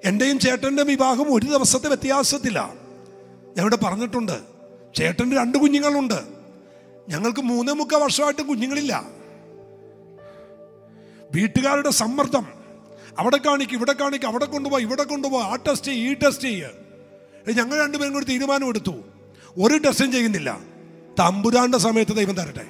എൻ്റെയും ചേട്ടൻ്റെ വിവാഹം ഒരു ദിവസത്തെ വ്യത്യാസത്തില്ല ഞങ്ങളുടെ പറഞ്ഞിട്ടുണ്ട് ചേട്ടന് രണ്ട് കുഞ്ഞുങ്ങളുണ്ട് ഞങ്ങൾക്ക് മൂന്നേ മുക്കാൽ വർഷമായിട്ട് കുഞ്ഞുങ്ങളില്ല വീട്ടുകാരുടെ സമ്മർദ്ദം അവിടെ കാണിക്കും ഇവിടെ കാണിക്കും അവിടെ കൊണ്ടുപോയി ഇവിടെ കൊണ്ടുപോയി ആ ടെസ്റ്റ് ചെയ്യ് ഈ ടെസ്റ്റ് ചെയ്യ് ഞങ്ങൾ രണ്ടുപേരും കൂടി തീരുമാനം എടുത്തു ഒരു ടെസ്റ്റും ചെയ്യുന്നില്ല തമ്പുരാന്റെ സമയത്ത് ദൈവം തരട്ടെ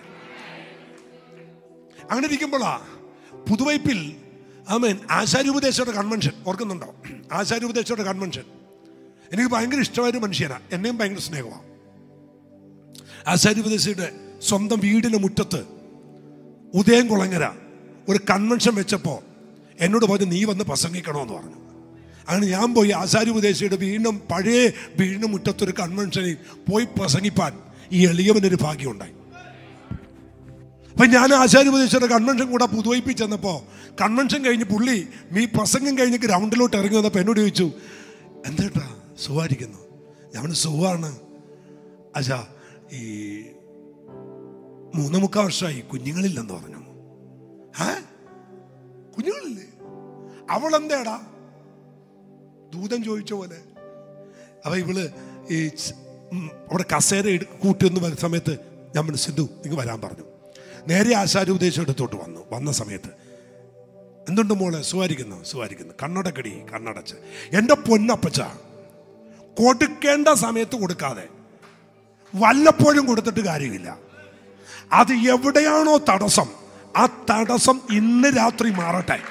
അങ്ങനെ ഇരിക്കുമ്പോഴാ പുതുവൈപ്പിൽ ആമേൻ ആശാരൂപദേശയുടെ കൺവെൻഷൻ ഓർക്കുന്നുണ്ടോ ആശാരൂപദേശയുടെ കൺവെൻഷൻ എനിക്ക് ഭയങ്കര ഇഷ്ടമായ ഒരു മനുഷ്യനാണ് എന്നെയും ഭയങ്കര സ്നേഹമാണ് ആശാരൂപദേശയുടെ സ്വന്തം വീടിന് മുറ്റത്ത് ഉദയം കുളങ്ങര ഒരു കൺവെൻഷൻ വെച്ചപ്പോൾ എന്നോട് പറഞ്ഞു നീ വന്ന് പ്രസംഗിക്കണമെന്ന് പറഞ്ഞു അങ്ങനെ ഞാൻ പോയി ആശാരൂപദേശിയുടെ വീണ്ടും പഴയ വീടിന് മുറ്റത്തൊരു കൺവെൻഷനിൽ പോയി പ്രസംഗിപ്പാൻ ഈ എളിയവനൊരു ഭാഗ്യമുണ്ടായി അപ്പൊ ഞാൻ ആശാരൂപദേശിയുടെ കൺവെൻഷൻ കൂടെ പുതുവൈപ്പിൽ ചെന്നപ്പോൾ കൺവെൻഷൻ കഴിഞ്ഞ് പുള്ളി ഈ പ്രസംഗം കഴിഞ്ഞ് ഗ്രൗണ്ടിലോട്ട് ഇറങ്ങി വന്നപ്പോൾ എന്നോട് ചോദിച്ചു എന്തേട്ടാ സുഖമായിരിക്കുന്നു ഞാൻ സുഖമാണ് അച്ഛാ ഈ മൂന്ന് മുക്കാൽ വർഷമായി കുഞ്ഞുങ്ങളില്ലെന്ന് പറഞ്ഞു ഏ കുഞ്ഞുങ്ങളില്ലേ അവൾ എന്തേടാ ദൂതൻ ചോദിച്ച പോലെ അപ്പൊ ഇവള് ഈ സ്- ഉം, അവിടെ കസേര എടു- കൂട്ടി ഒന്ന് വരുന്ന സമയത്ത് ഞാൻ പറഞ്ഞു സിന്ധു നിങ്ങൾ വരാൻ പറഞ്ഞു നേരെ ആശാരൂപദേശം എടുത്തോട്ട് വന്നു വന്ന സമയത്ത് എന്തുണ്ട് മോളെ സുഖാരിക്കുന്നു സുഖാരിക്കുന്നു കണ്ണടക്കടി കണ്ണടച്ച് എൻ്റെ പൊന്നപ്പച്ച കൊടുക്കേണ്ട സമയത്ത് കൊടുക്കാതെ വല്ലപ്പോഴും കൊടുത്തിട്ട് കാര്യമില്ല അത് എവിടെയാണോ തടസ്സം ആ തടസ്സം ഇന്ന് രാത്രി മാറട്ടെ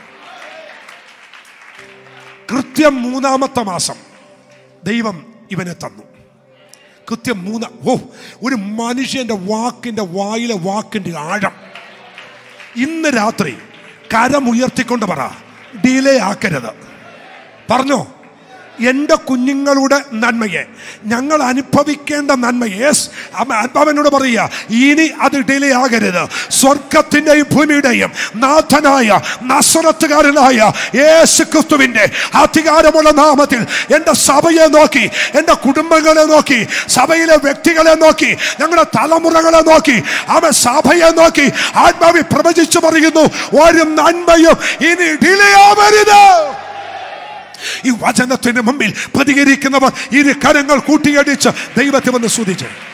കൃത്യം മൂന്നാമത്തെ മാസം ദൈവം ഇവനെ തന്നു കൃത്യം മൂന്ന ഓ ഒരു മനുഷ്യന്റെ വാക്കിന്റെ വായിലെ വാക്കിന്റെ ആഴം ഇന്ന് രാത്രി കരമുയർത്തിക്കൊണ്ട് പറ ഡിലേ ആക്കരുത് പറഞ്ഞോ എൻ്റെ കുഞ്ഞുങ്ങളുടെ നന്മയെ ഞങ്ങൾ അനുഭവിക്കേണ്ട നന്മയെ യെസ് ആത്മാവനോട് പറയുക ഇനി അത് ഡിലേ ആകരുത് സ്വർഗത്തിൻ്റെയും ഭൂമിയുടെയും നാഥനായ നസ്രത്തുകാരനായ യേശു ക്രിസ്തുവിൻ്റെ അധികാരമുള്ള നാമത്തിൽ എൻ്റെ സഭയെ നോക്കി എൻ്റെ കുടുംബങ്ങളെ നോക്കി സഭയിലെ വ്യക്തികളെ നോക്കി ഞങ്ങളുടെ തലമുറകളെ നോക്കി അവൻ സഭയെ നോക്കി ആത്മാവി പ്രവചിച്ചു പറയുന്നു ഒരു നന്മയും ഇനി ഡിലേ ആവരുത് ഈ വചനത്തിന് മുമ്പിൽ പ്രതികരിക്കുന്നവർ ഇരു കരങ്ങൾ കൂട്ടിയടിച്ച് ദൈവത്തെ വന്ന് സ്തുതിച്ച്